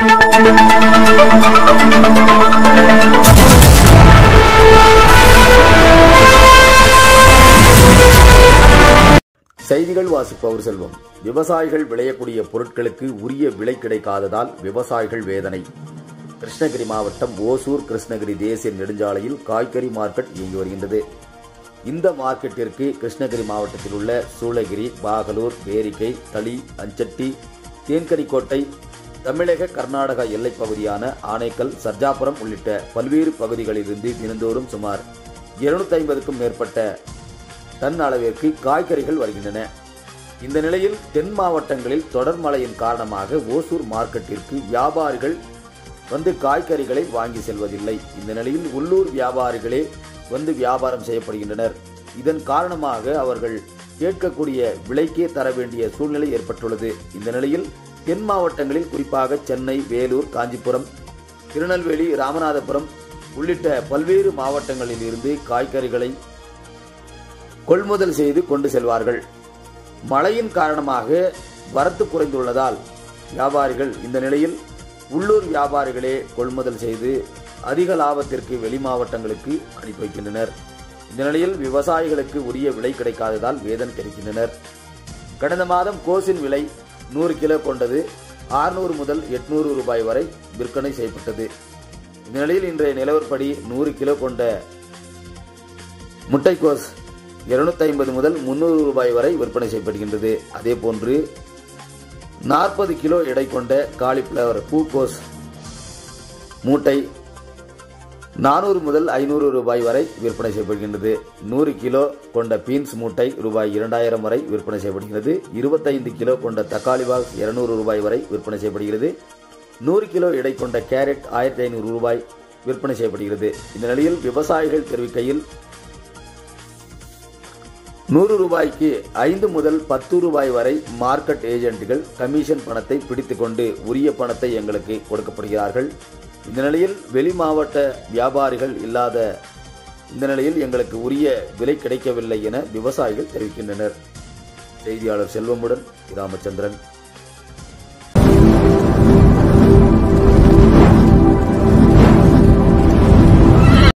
செய்திகள் வாசிப்பவர் செல்வம் விவசாயிகள் விளையக்கூடிய பொருட்களுக்கு உரிய விலை கிடைக்காததால் விவசாயிகள் வேதனை கிருஷ்ணகிரி மாவட்டம் ஓசூர் கிருஷ்ணகிரி தேசிய நெடுஞ்சாலையில் காய்கறி மார்க்கெட் இயங்கி வருகின்றது இந்த மார்க்கெட்டிற்கு கிருஷ்ணகிரி மாவட்டத்தில் உள்ள சூளகிரி பாகலூர் பேரிக்கை தளி அஞ்சட்டி தேன்கனிக்கோட்டை தமிழக கர்நாடக எல்லைப் பகுதியான ஆனைக்கல் சர்ஜாபுரம் உள்ளிட்ட பல்வேறு பகுதிகளிலிருந்து தினந்தோறும் சுமார் இருநூத்தி ஐம்பதுக்கும் மேற்பட்ட டன் அளவிற்கு காய்கறிகள் வருகின்றன இந்த நிலையில் தென் மாவட்டங்களில் தொடர் மழையின் காரணமாக ஓசூர் மார்க்கெட்டிற்கு வியாபாரிகள் வந்து காய்கறிகளை வாங்கி செல்வதில்லை இந்த நிலையில் உள்ளூர் வியாபாரிகளே வந்து வியாபாரம் செய்யப்படுகின்றனர் இதன் காரணமாக அவர்கள் கேட்கக்கூடிய விலைக்கே தர வேண்டிய சூழ்நிலை ஏற்பட்டுள்ளது இந்த நிலையில் தென் மாவட்டங்களில் குறிப்பாக சென்னை வேலூர் காஞ்சிபுரம் திருநெல்வேலி ராமநாதபுரம் உள்ளிட்ட பல்வேறு மாவட்டங்களில் இருந்து காய்கறிகளை கொள்முதல் செய்து கொண்டு செல்வார்கள் மழையின் காரணமாக வரத்து குறைந்துள்ளதால் வியாபாரிகள் இந்த நிலையில் உள்ளூர் வியாபாரிகளே கொள்முதல் செய்து அதிக லாபத்திற்கு வெளி மாவட்டங்களுக்கு அனுப்பி வைக்கின்றனர் இந்த நிலையில் விவசாயிகளுக்கு உரிய விலை கிடைக்காததால் வேதனை தெரிவிக்கின்றனர் கடந்த மாதம் கோஸின் விலை நூறு கிலோ கொண்டது 600 முதல் எட்நூறு ரூபாய் வரை விற்பனை செய்யப்பட்டது இந்த நிலையில் இன்றைய நிலவரப்படி நூறு கிலோ கொண்ட முட்டைக்கோஸ் 250 ஐம்பது முதல் முந்நூறு ரூபாய் வரை விற்பனை செய்யப்படுகின்றது அதே போன்று நாற்பது கிலோ எடை கொண்ட காலிஃப்ளவர் பூக்கோஸ் மூட்டை நானூறு முதல் ஐநூறு ரூபாய் வரை விற்பனை செய்யப்படுகின்றது நூறு கிலோ கொண்ட பீன்ஸ் மூட்டை ரூபாய் இரண்டாயிரம் வரை விற்பனை செய்யப்படுகிறது இருபத்தைந்து கிலோ கொண்ட தக்காளி பாக்ஸ் இருநூறு ரூபாய் வரை விற்பனை செய்யப்படுகிறது நூறு கிலோ எடை கொண்ட கேரட் ஆயிரத்தி ஐநூறு ரூபாய் விற்பனை செய்யப்படுகிறது இந்த நிலையில் விவசாயிகள் தெரிவிக்கையில் நூறு ரூபாய்க்கு ஐந்து முதல் பத்து ரூபாய் வரை மார்க்கெட் ஏஜென்ட்டுகள் கமிஷன் பணத்தை பிடித்துக்கொண்டு உரிய பணத்தை எங்களுக்கு கொடுக்கப்படுகிறார்கள் இந்த நிலையில் வெளி மாவட்ட வியாபாரிகள் இல்லாத இந்த நிலையில் எங்களுக்கு உரிய விலை கிடைக்கவில்லை என விவசாயிகள் தெரிவிக்கின்றனர் செய்தியாளர் செல்வமுடன் ராமச்சந்திரன்